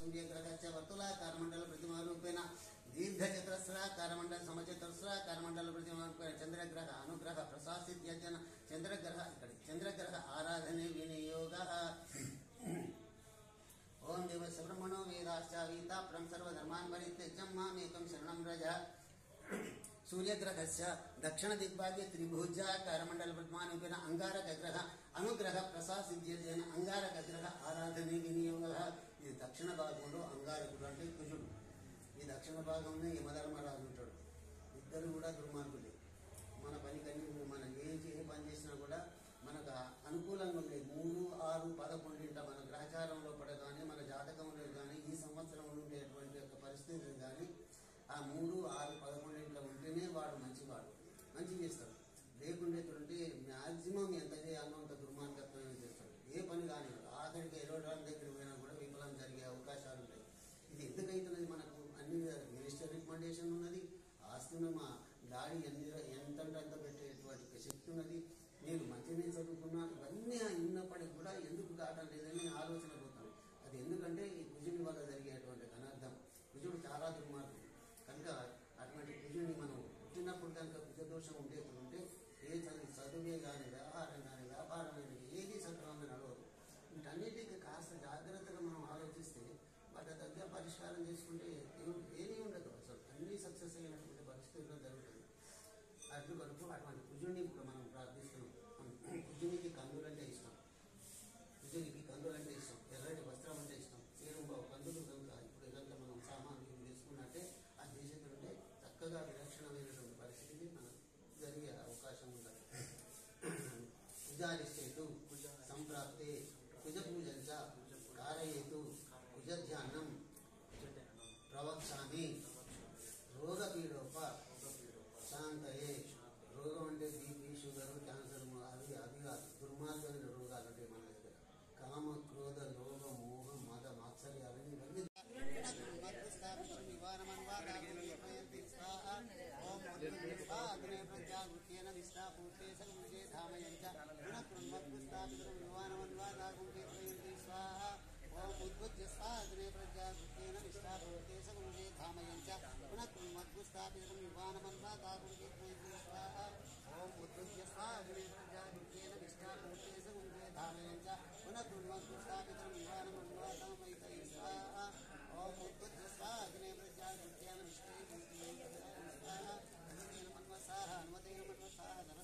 సూర్యగ్రహస్య వర్తులాకారమండల ప్రతిమారూపేణ దీర్ఘచతురస్రాకారమండల సమచతురస్రాకారమండల ప్రతిమారూపేణ చంద్రగ్రహ అనుగ్రహ ప్రసాసిత్యజన చంద్రగ్రహ ఇక్కడ చంద్రగ్రహ ఆరాధనే వినియోగ ఓం దేవస్య బ్రహ్మణో వేదాశ్చ వీతాప్రం సర్వధర్మాన్ పరిత్యజ్యం మామేకం శరణం రజ సూర్యగ్రహస్య దక్షిణ దిగ్భాగే త్రిభుజాకారమండల పద్మానుపేన అంగారక గ్రహ అనుగ్రహ ప్రసాసిద్యజన అంగారక గ్రహ ఆరాధనే వినియోగ ఇది దక్షిణ భాగంలో అంగారకుడు అంటే కుజుడు ఈ దక్షిణ భాగంలో యమధర్మరాజు ఉంటాడు ఇద్దరు కూడా దుర్మార్గులే మన పనికన్నీ మనం ఏ ఏ పని చేసినా కూడా మనకు అనుకూలంగా ఉండే మూడు ఆరు పదకొండింట మన గ్రహచారంలో పడగానే మన జాతకంలో కానీ ఈ సంవత్సరంలో ఉండేటువంటి యొక్క పరిస్థితులు కానీ ఆ మూడు ఆరు పదకొండింట్లో ఉంటేనే వాడు మంచివాడు మంచి చేస్తాడు లేకుండేటువంటి మ్యాక్సిమం ఎంత చేయాలో అంత దుర్మార్గత్వమే చేస్తాడు ఏ పని కానీ ఆఖరికి ఎరోడాన్ దగ్గరికి పోయినా కూడా విఫలం జరిగే అవకాశాలు ఉంటాయి ఇది ఎందుకైతున్నది మనకు అన్ని మినిస్టర్ రికమెండేషన్ ఉన్నది ఆస్తున్న మా డాడీ ఎన్ని ఎంత అంత పెట్టేటువంటి శక్తి ఉన్నది నేను మంచిగా చదువుకున్నాను ఇవన్నీ ఉన్నప్పటికీ కూడా ఎందుకు కావడం లేదని ఆలోచన పోతాను అది ఎందుకంటే ఈ కుజుని వల్ల జరిగేటువంటి అనర్థం కుజుడు చాలా దుర్మార్గుడు కనుక అటువంటి కుజుని మనం పుట్టినప్పుడు కనుక కుజదోషం ఉండే ఉంటే ఏ చదువు చదువే కానీ వ్యవహారం కానీ వ్యాపారం కానీ ఏది సక్రమంగా నడవదు వీటన్నిటికీ కాస్త జాగ్రత్తగా మనం ఆలోచిస్తే వాటి దగ్గర పరిష్కారం చేసుకుంటే ఏం- ఏమీ ఉండదు అసలు అన్ని సక్సెస్ అయినటువంటి పరిస్థితుల్లో జరుగుతుంది అటు వరకు అటువంటి కుజుడిని ఇప్పుడు మనం ప్రార్థిస్తున్నాం కుజునికి కందులంటే ఇష్టం కుజునికి కందులు అంటే ఇష్టం ఎర్రటి వస్త్రం అంటే ఇష్టం ఏడుంబో కందులు కనుక ఇప్పుడు కనుక మనం సామాన్లు తీసుకున్నట్టే ఆ దేశంలో చక్కగా విలక్షణమైనటువంటి పరిస్థితి మనకు జరిగే అవకాశం ఉన్నది కుజారిష్టేతు సంప్రాప్తే కుజ పూజంచ కారయేతు కుజ ధ్యానం ప్రవక్ష్యామి రోగపీడోప శాంతయే రోగం అంటే బీపీ షుగర్ క్యాన్సర్ అవి అవి కాదు దుర్మార్గమైన రోగాలు అంటే మన దగ్గర కామ క్రోధ లోభ మోహ మద మాత్సర్యాలని ఇవన్నీ ఓం ఉద్భుజ్య స్వాగ్నే ప్రజాకృతేన నిష్ఠాపూర్తే సగుణే ధామయంచ పునః కృన్మద్భుస్థాపితం విమానమన్వాతాకుడికి స్వాహ ఓం ఉద్భుజ్య స్వాగ్నే ప్రజాకృతేన నిష్ఠాపూర్తే సగుణే ధామయంచ పునః కృన్మద్భుస్థాపితం విమానమన్వాతామయితై స్వాహ ఓం ఉద్భుజ్య స్వాగ్నే ప్రజాకృతేన నిష్ఠాపూర్తే స్వాహ అనుమతేన మన్వసాహ అనుమతేన మన్వసాహ